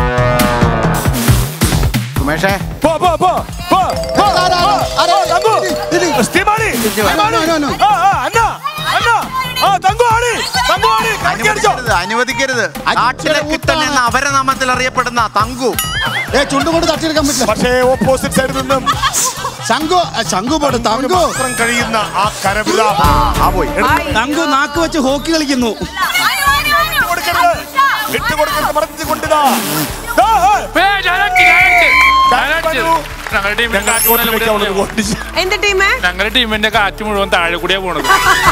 ഉമേഷേ പോ പോ പോ പോ പോ പോ, തങ്കു സ്റ്റീമാണി സ്റ്റീമാണി ആ ആ അന്ന അന്ന ആ തങ്കു ആണി തങ്കു ആണി കറക്കി അടിച്ചോ അനുവദിക്കരുത് അനുവദിക്കരുത് നാട്ടിലെ കിട്ടൻ എന്ന അപരനാമത്തിൽ അറിയപ്പെടുന്ന തങ്കു ഏ ചുണ്ടും കൊണ്ട് തട്ടിയെടുക്കാൻ പറ്റില്ല പക്ഷേ ഓപ്പോസിറ്റ് സൈഡിൽ നിന്നും ശംഖു ആ, ശംഖു പോട്ടെ തങ്കു മാത്രം കഴിയുന്ന ആ കരവില ആ പോയി തങ്കു നാക്ക് വെച്ച് ഹോക്കി കളിക്കുന്നു കൊടുക്കരുത് വിട്ടു കൊടുക്കരുത് മറച്ചു കൊണ്ടിതാ ദാ, ഏ. ഏയ്, ഞാനടിച്ച്, ഞാനടിച്ച്. ഞാനടിച്ച്. ഞങ്ങളുടെ ടീമിന്റെ ഞാൻ കാറ്റ് കാറ്റ് മുഴുവൻ കൊടുത്ത് ഇവിടെ വിളിക്കാം, അവള് ഓടിച്ച്. എന്റെ ടീമേ ഞങ്ങളുടെ ടീമിന്റെ കാറ്റ് മുഴുവൻ താഴെ കൂടിയാ പോണത്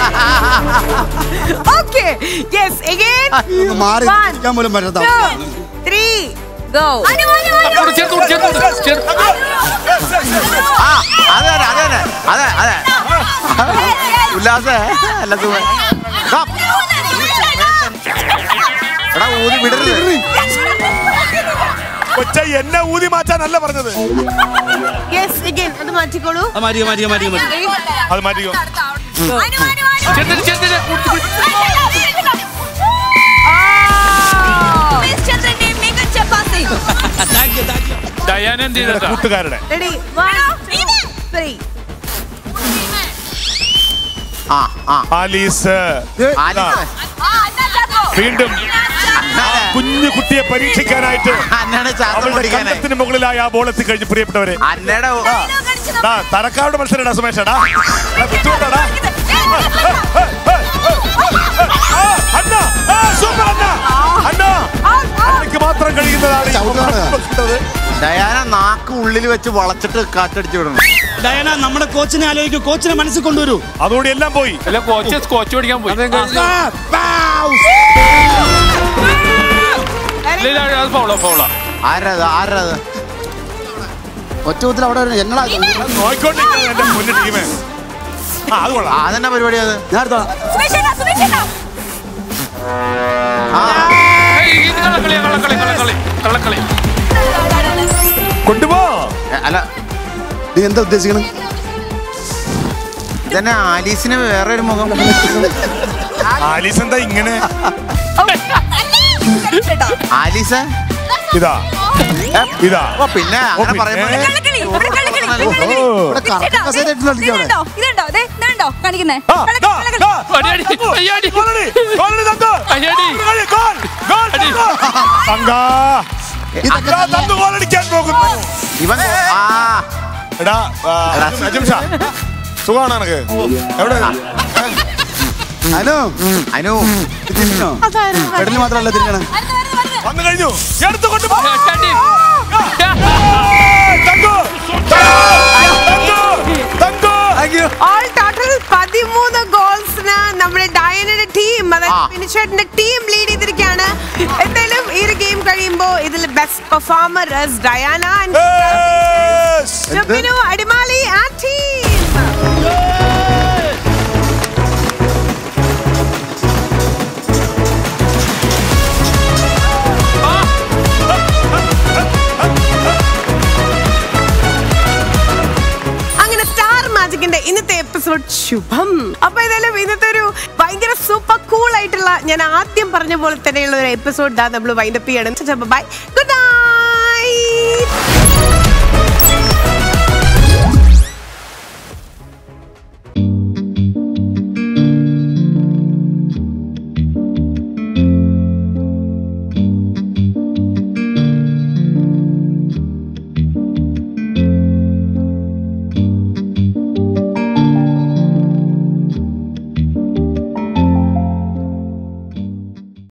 ഓക്കെ യെസ് അഗൈൻ ഒന്ന് മാറി One, നിൽക്കാൻ പോലും പറ്റാത്ത two, three, go. ചേർത്ത് ചേർത്ത് ചേർത്ത് ചേർത്ത് ആ അതെ അതെ അതെ അതെ അതെ ഉല്ലാസേ അല്ല സുഖ എടാ ഊതി വിടരുത് കൊച്ച എന്നെ ഊതി മാറ്റാനല്ല പറഞ്ഞത് യെസ് അഗൈൻ അത് മാറ്റിക്കോളൂ ആ, മാറ്റിക്കോ മാറ്റിക്കോ മാറ്റിക്കോ മാറ്റിക്കോ. അത് മാറ്റിക്കോ ചേർത്ത് ചേർത്ത് ഡയാന എന്ത് നിങ്ങളുടെ ചെയ്തട്ടാ കൂട്ടുകാരുടെ റെഡി വൺ ത്രീ ആ ആ ആലീസ് ആലിസ് വീണ്ടും ആ കുഞ്ഞു കുട്ടിയെ പരീക്ഷിക്കാനായിട്ട് അന്നാണ് ശ്വാസം അവളുടെ മുട്ടിക്കാനായി കണ്ടത്തിന് മുകളിലായി ആ ബോൾ എത്തിക്കഴിഞ്ഞ് പ്രിയപ്പെട്ടവരെ അന്നയുടെ ദാ, തരക്കാരുടെ മത്സരടാ സുമേഷടാ ബുദ്ധിമുട്ടാടാ അന്ന ആ, സൂപ്പർ അന്ന അന്ന അന്നയ്ക്ക് മാത്രം കഴിയുന്നതാണ് ഈ ചവിട്ടുന്നത്. ഡയാന നാക്ക് ഉള്ളിൽ വെച്ച് വളച്ചിട്ട് കാറ്റടിച്ച് വിടണം ഡയന നമ്മുടെ കോച്ചിനെ ആലോചിക്കൂ കോച്ചിനെ മനസ്സിൽ കൊണ്ടുവരൂ അതോടെ എല്ലാം പോയി അല്ല കോച്ച് കോച്ച് പഠിക്കാൻ പോയി ഇല്ല, ഇല്ല, അത് ഫൗളാ ഫൗളാ ആരത് ആരത് ഒറ്റത്തിൽ അവിടെ ഒരു എന്നടാ നോയിക്കൊണ്ടിരിക്കുന്നത് എന്റെ മുന്നിൽ ടീമേ ആ അത് കൊള്ളാം അതെന്നാ പരിപാടി അത് ഞാൻ എടുത്തോളാം ആ ഏയ്, ഇത് കള്ളക്കളി കള്ളക്കളി കള്ളക്കളി കള്ളക്കളി കൊണ്ടുപോ എ, അല്ല നീ എന്താ ഉദ്ദേശിക്കണം ഇതന്നെ ആലീസിന് വേറെ ഒരു മുഖം ആലീസ് എന്താ ഇങ്ങനെ ആലീസ് ഇതാ ഇതാ ഓ പിന്നെ അങ്ങനെ പിന്നെ? പറയുമ്പോ ഓ. ഇവിടെ കറക്റ്റ് കസേര ഇട്ട് കളിക്കാം അവിടെ ഇതുണ്ടോ ദേ, ഇതുണ്ടോ കാണിക്കുന്നേ ആ, ദാ, ദാ. അടി, അടി, അടി, അടി. ഗോളടി, ഗോളടി തങ്കു. അടി, അടി. ഗോളടി, ഗോൾ, ഗോൾ, തങ്കു. തങ്കാ. ദാ, തങ്കു ഗോളടിക്കാൻ പോകുന്നു ഇവൻ ആ എടാ ആ, അജിം ഷാ സുഖമാണ് എനക്ക് എവിടെ അനു അനു ഇത് തിരിഞ്ഞോ പെടലിൽ മാത്രമല്ല തിരിഞ്ഞണം വന്നു കഴിഞ്ഞു എടുത്തു കൊണ്ടുപോ അടി. തങ്കു തങ്കു തങ്കു ഓൾ ടോട്ടൽ പതിമൂന്ന് ഗോൾസിന് നമ്മുടെ ഡയനയുടെ ടീം അതായത് ആ. ഫിനിഷേട്ടിന്റെ ടീം ലീഡ് ചെയ്തിരിക്കുകയാണ് എന്തായാലും ഈ ഒരു ഗെയിം കഴിയുമ്പോൾ ഇതിൽ ബെസ്റ്റ് പെർഫോമർ ഡയാന Yes. ഷുബിനു അടിമാലി ആൻഡ് ടീം അങ്ങനെ സ്റ്റാർ മാജിക്കിന്റെ ഇന്നത്തെ എപ്പിസോഡ് ശുഭം അപ്പൊ ഏതായാലും ഇന്നത്തെ ഒരു ഭയങ്കര സൂപ്പർ കൂൾ ആയിട്ടുള്ള ഞാൻ ആദ്യം പറഞ്ഞ പോലെ തന്നെയുള്ള ഒരു എപ്പിസോഡ് നമ്മൾ വൈൻഡപ്പ് ചെയ്യണം ബൈ ഗുഡ്